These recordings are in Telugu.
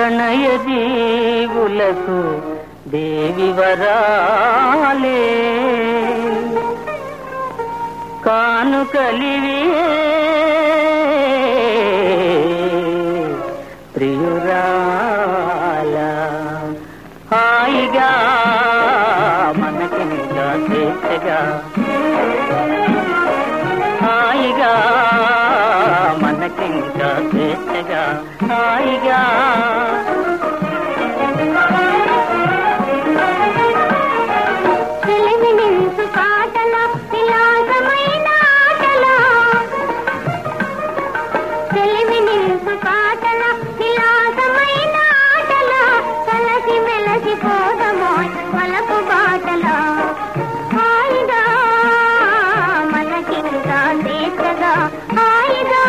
ప్రణయ జీవులకు దేవి వరాలే కానుకలివి ప్రియురాల హాయిగా మనకిగా స్వేచ్ఛగా హాయిగా మనకింకా స్వేచ్ఛగా హాయిగా వెలిగిలించు పాటల విలాసమైన ఆటల వెలిగిలించు పాటల విలాసమైన ఆటల కలసి మెలసి పోదమోయ్ మనకు బాటల హాయిగా మనకింకా తీర్చగా హాయిగా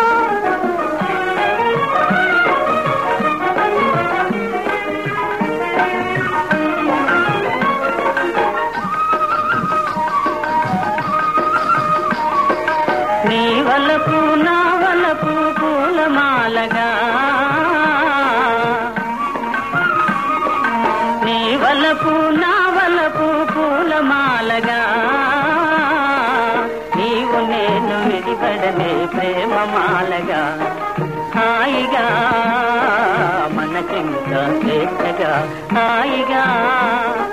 నీ వలపు నా వలపు పూలమాలగా నీ వలపు నా వలపు పూలమాలగా నీవు నేను విడిపడమే ప్రేమమాలగా హాయిగా మనకింకా స్వేచ్ఛగా హాయిగా